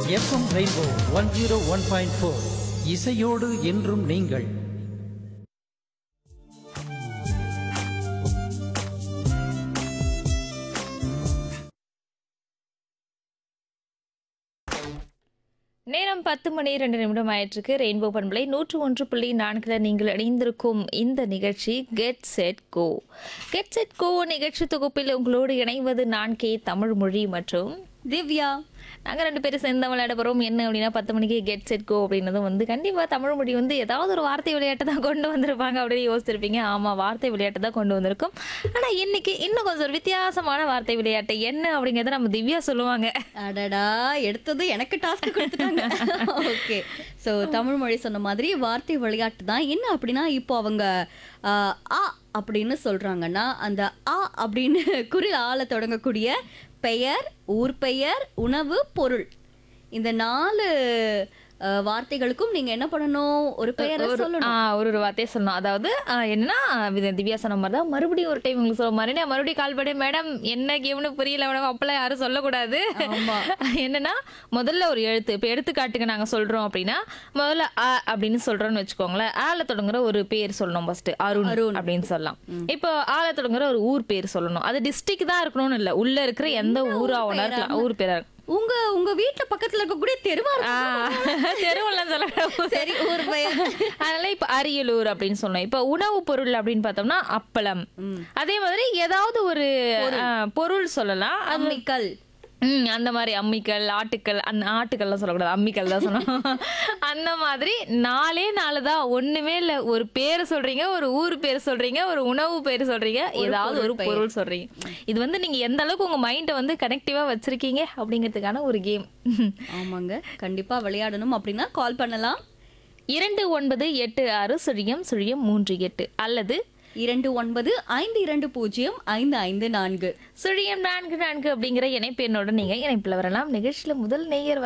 FM rainbow one zero one point four இசையோடு என்றும் நீங்கள் நேரம் பத்து மணி ரெண்டு நிமிடம் ஆயிட்டிருக்கு ரெயின்போ பண்பலை நூற்று ஒன்று புள்ளி நான்கில் நீங்கள் இணைந்திருக்கும் இந்த நிகழ்ச்சி get set go get set go நிகழ்ச்சி தொகுப்பில் உங்களோடு இணைவது நான் கே தமிழ் மொழி மற்றும் திவ்யா நாங்கள் ரெண்டு பேரும் சேர்ந்து தான் விளையாட போகிறோம் என்ன அப்படின்னா பத்து மணிக்கு கெட் செட் கோ அப்படின்னதும் வந்து கண்டிப்பாக தமிழ் மொழி வந்து ஏதாவது ஒரு வார்த்தை விளையாட்டை தான் கொண்டு வந்திருப்பாங்க அப்படின்னு யோசிச்சிருப்பீங்க ஆமாம் வார்த்தை விளையாட்டு தான் கொண்டு வந்திருக்கோம் ஆனால் இன்னைக்கு இன்னும் கொஞ்சம் ஒரு வித்தியாசமான வார்த்தை விளையாட்டு என்ன அப்படிங்கிறத நம்ம திவ்யா சொல்லுவாங்க அடடா எடுத்தது எனக்கு டாஸ்க் கொடுத்துட்டாங்க ஓகே ஸோ தமிழ் மொழி சொன்ன மாதிரி வார்த்தை விளையாட்டு தான் என்ன அப்படின்னா இப்போ அவங்க ஆ, ஆ அப்படின்னு சொல்றாங்கன்னா அந்த ஆ அப்படின்னு குரில் ஆள தொடங்கக்கூடிய பெயர் ஊர் பெயர் உணவு பொருள் இந்த நாலு ஆ, வார்த்தைகளுக்கும் நீங்க என்ன பண்ணணும் ஒரு பெயரை ஒரு சொல்லணும் ஆ, ஒரு ஒரு வார்த்தையை சொல்லணும் அதாவது ஆ, என்னன்னா இது திவ்யா சொன்ன மாதிரி தான் மறுபடியும் ஒரு டைம் உங்களுக்கு சொல்ல மாதிரி நான் மறுபடியும் கால் பண்ணி மேடம் என்ன கேம்னு புரியல மேடம் அப்பெல்லாம் யாரும் சொல்லக்கூடாது ஆமா. என்னன்னா முதல்ல ஒரு எழுத்து இப்போ எடுத்துக்காட்டுக்கு நாங்க சொல்றோம் அப்படின்னா முதல்ல அ அப்படின்னு சொல்றோம்னு வச்சுக்கோங்களேன் ஆல தொடங்குற ஒரு பேர் சொல்லணும் ஃபர்ஸ்ட் அருண் அருண். அப்படின்னு சொல்லலாம் இப்போ ஆல தொடங்குற ஒரு ஊர் பேர் சொல்லணும் அது டிஸ்ட்ரிக்ட் தான் இருக்கணும்னு இல்ல உள்ள இருக்கிற எந்த ஊரா வேணா இருக்கலாம் ஊர் பேரா இருக்கலாம். உங்க உங்க வீட்ல பக்கத்துல இருக்கக்கூடிய தெருவா ஆ, இருக்கும். தெருவெல்லாம் சொல்ல சரி ஊர் பெயர் அதனால இப்ப அரியலூர் அப்படின்னு சொன்னோம் இப்ப உணவு பொருள் அப்படின்னு பார்த்தோம்னா அப்பளம் அதே மாதிரி ஏதாவது ஒரு ஆ, பொருள் சொல்லலாம் அது அம்மிக்கல் ம், அந்த மாதிரி அம்மிக்கல் ஆட்டுக்கல் அந்த ஆட்டுக்கல்லாம் சொல்லக்கூடாது அம்மிக்கல் தான் சொல்லணும் அந்த மாதிரி நாலே நாலு தான் ஒண்ணுமே இல்ல ஒரு பேர் சொல்றீங்க ஒரு ஊர் பேர் சொல்றீங்க ஒரு உணவு பேர் சொல்றீங்க ஏதாவது ஒரு பொருள் சொல்றீங்க இது வந்து நீங்க எந்த அளவுக்கு உங்க மைண்டை வந்து கனெக்டிவா வச்சிருக்கீங்க அப்படிங்கிறதுக்கான ஒரு கேம் ஆமாங்க கண்டிப்பா விளையாடணும் அப்படின்னா கால் பண்ணலாம் இரண்டு ஒன்பது எட்டு ஆறு சுழியம் சுழியம் மூன்று எட்டு அல்லது இரண்டு ஒன்பது ஐந்து இரண்டு பூஜ்ஜியம் ஐந்து ஐந்து நான்கு சுழியம் நான்கு நான்கு அப்படிங்கிற இணைப்பு என்னோட நீங்க இணைப்புல வரலாம் நிகழ்ச்சியில முதல் நேயர்